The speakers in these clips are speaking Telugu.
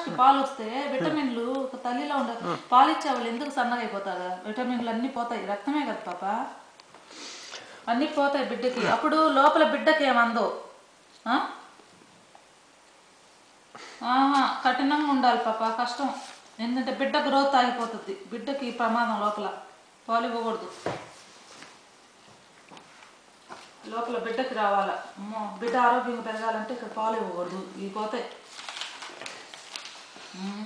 మనిషికి పాలు వస్తే విటమిన్లు ఒక తల్లిలో ఉండే పాలు ఇచ్చే వాళ్ళు ఎందుకు సన్నగా అయిపోతారు విటమిన్లు అన్ని పోతాయి రక్తమే కదా పాప అన్ని పోతాయి బిడ్డకి అప్పుడు లోపల బిడ్డకి ఏమందో ఆ? ఆహా కఠినంగా ఉండాలి పాప కష్టం ఎందుకంటే బిడ్డ గ్రోత్ ఆగిపోతుంది బిడ్డకి ప్రమాదం లోపల పాలు ఇవ్వకూడదు లోపల బిడ్డకి రావాలా అమ్మో బిడ్డ ఆరోగ్యంగా పెరగాలంటే ఇక్కడ పాలు ఇవ్వకూడదు ఇవి పోతాయి మ్మ్.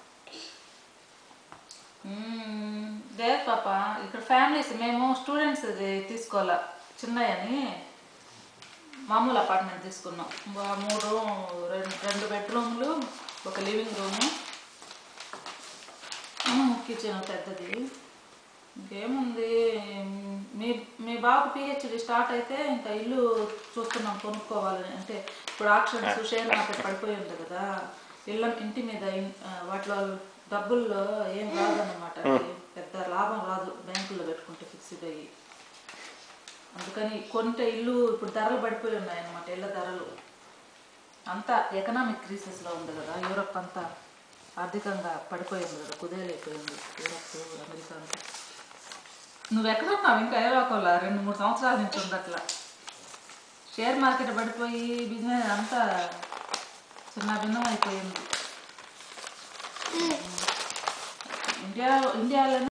మ్మ్. లేదు పాప ఇక్కడ ఫ్యామిలీస్ మేము స్టూడెంట్స్ తీసుకోవాలా చిన్నయని మామూలు అపార్ట్మెంట్ తీసుకున్నాం వా- మూడు రూమ్ రెండు రెండు బెడ్రూమ్లు ఒక లివింగ్ రూము కిచెన్ పెద్దది ఇంకేముంది మీ మీ బాబు పిహెచ్డి స్టార్ట్ అయితే ఇంకా ఇల్లు చూస్తున్నాం కొనుక్కోవాలని అంటే ఇప్పుడు ఆక్షన్స్ షేర్ మార్కెట్ పడిపోయి ఉంది కదా ఇళ్ళ ఇంటి మీద ఇన్- ఆ, వాటిలో డబ్బుల్లో ఏం రాదన్నమాట అది పెద్ద లాభం రాదు బ్యాంకుల్లో పెట్టుకుంటే ఫిక్స్డ్ అయ్యి అందుకని కొంటే ఇల్లు ఇప్పుడు ధరలు పడిపోయి ఉన్నాయి అన్నమాట ఇళ్ళ ధరలు అంతా ఎకనామిక్ క్రీసెస్లో ఉంది కదా యూరప్ అంతా ఆర్థికంగా పడిపోయింది కదా కుదేలైపోయింది యూరప్ అమెరికా అంతా నువ్వు ఎక్కడ ఉన్నావు ఇంకా ఐరోపాలో రెండు మూడు సంవత్సరాల నుంచి ఉంది అట్లా షేర్ మార్కెట్ పడిపోయి బిజినెస్ అంతా చిన్న భిన్నం అయిపోయింది ఇండియా ఇండియాలో